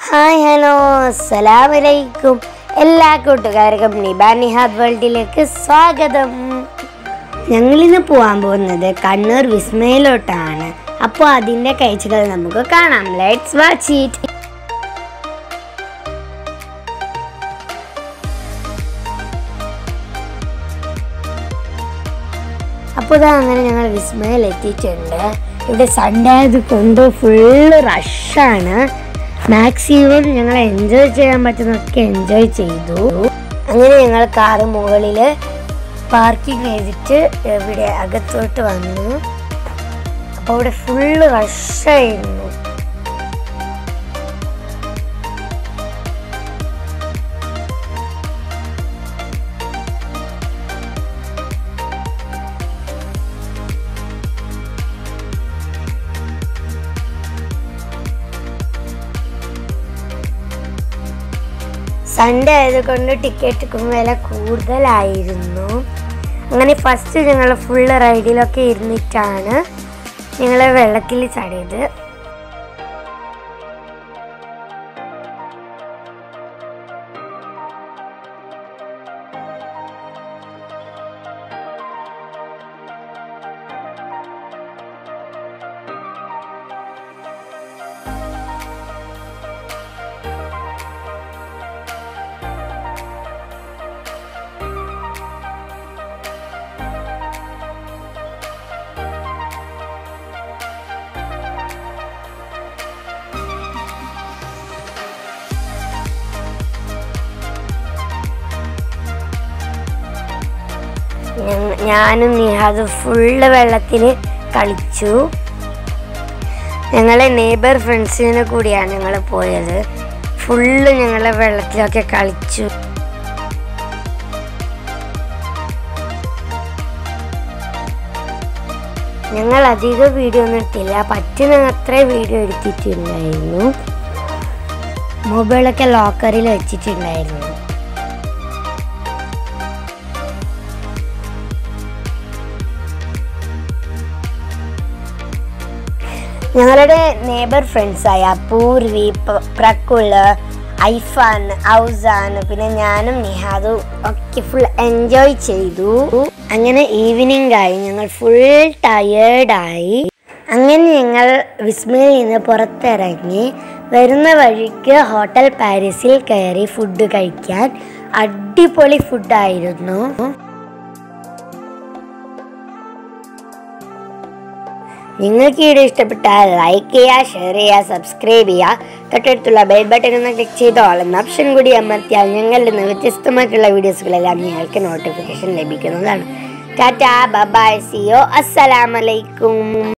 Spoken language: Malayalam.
ഹായ് ഹലോ അസ്സലാമലൈക്കും എല്ലാ കൂട്ടുകാർക്കും നിബ നിഹാദ് വേൾഡിലേക്ക് സ്വാഗതം ഞങ്ങളിന്ന് പോകാൻ പോകുന്നത് കണ്ണൂർ വിസ്മയിലോട്ടാണ് അപ്പോൾ അതിൻ്റെ കാഴ്ചകൾ നമുക്ക് കാണാം ലെറ്റ്സ് വാച്ച് ഇറ്റ് അപ്പോൾ ഇതാ അങ്ങനെ ഞങ്ങൾ വിസ്മയിൽ എത്തിയിട്ടുണ്ട് ഇവിടെ സൺഡേ ആയതുകൊണ്ട് ഫുള്ള് റഷാണ് മാക്സിമം ഞങ്ങൾ എൻജോയ് ചെയ്യാൻ പറ്റുന്നതൊക്കെ എൻജോയ് ചെയ്തു അങ്ങനെ ഞങ്ങൾ കാറ് മുകളിൽ പാർക്കിംഗ് ചെയ്തിട്ട് ഇവിടെ അകത്തോട്ട് വന്നു അപ്പോൾ ഇവിടെ ഫുള്ള് റഷായിരുന്നു സൺഡേ ആയതുകൊണ്ട് ടിക്കറ്റ് വില കൂടുതലായിരുന്നു അങ്ങനെ ഫസ്റ്റ് ഞങ്ങൾ ഫുള്ള് റൈഡിലൊക്കെ ഇരുന്നിട്ടാണ് ഞങ്ങൾ വെള്ളത്തിൽ ചാടിയത് ഞങ്ങ- ഞാനും നിഹാദ് ഫുള്ള് വെള്ളത്തിൽ കളിച്ചു ഞങ്ങളെ നെയ്ബർ ഫ്രണ്ട്സിനെ കൂടിയാണ് ഞങ്ങൾ പോയത് ഫുള്ള് ഞങ്ങൾ വെള്ളത്തിലൊക്കെ കളിച്ചു ഞങ്ങൾ അധികം വീഡിയോ ഒന്നും എടുത്തില്ല പറ്റുന്ന അത്ര വീഡിയോ എടുത്തിട്ടുണ്ടായിരുന്നു മൊബൈലൊക്കെ ലോക്കറിൽ വെച്ചിട്ടുണ്ടായിരുന്നു ഞങ്ങളുടെ നെയ്ബർ ഫ്രണ്ട്സായ പൂർവി പ- പ്രക്കുള് ഐഫാൻ ഔസാൻ പിന്നെ ഞാനും നിഹാദും ഒക്കെ ഫുൾ എൻജോയ് ചെയ്തു അങ്ങനെ ഈവനിങ് ആയി ഞങ്ങൾ ഫുൾ ടയേർഡായി അങ്ങനെ ഞങ്ങൾ വിസ്മയിൽ നിന്ന് പുറത്തിറങ്ങി വരുന്ന വഴിക്ക് ഹോട്ടൽ പാരീസിൽ കയറി ഫുഡ് കഴിക്കാൻ അടിപൊളി ഫുഡായിരുന്നു നിങ്ങൾക്ക് ഈ വീഡിയോ ഇഷ്ടപ്പെട്ടാൽ ലൈക്ക് ചെയ്യുക ഷെയർ ചെയ്യുക സബ്സ്ക്രൈബ് ചെയ്യുക തൊട്ടടുത്തുള്ള ബെൽ ബട്ടൺ ഒന്ന് ക്ലിക്ക് ചെയ്ത് ഓൾ എന്ന ഓപ്ഷൻ കൂടി അമർത്തിയാൽ ഞങ്ങളുടെ നിന്ന് വ്യത്യസ്തമായിട്ടുള്ള വീഡിയോസുകളെല്ലാം നിങ്ങൾക്ക് നോട്ടിഫിക്കേഷൻ ലഭിക്കുന്നതാണ് ടാറ്റാ ബബായ് സിയോ അസ്സലാമലൈക്കും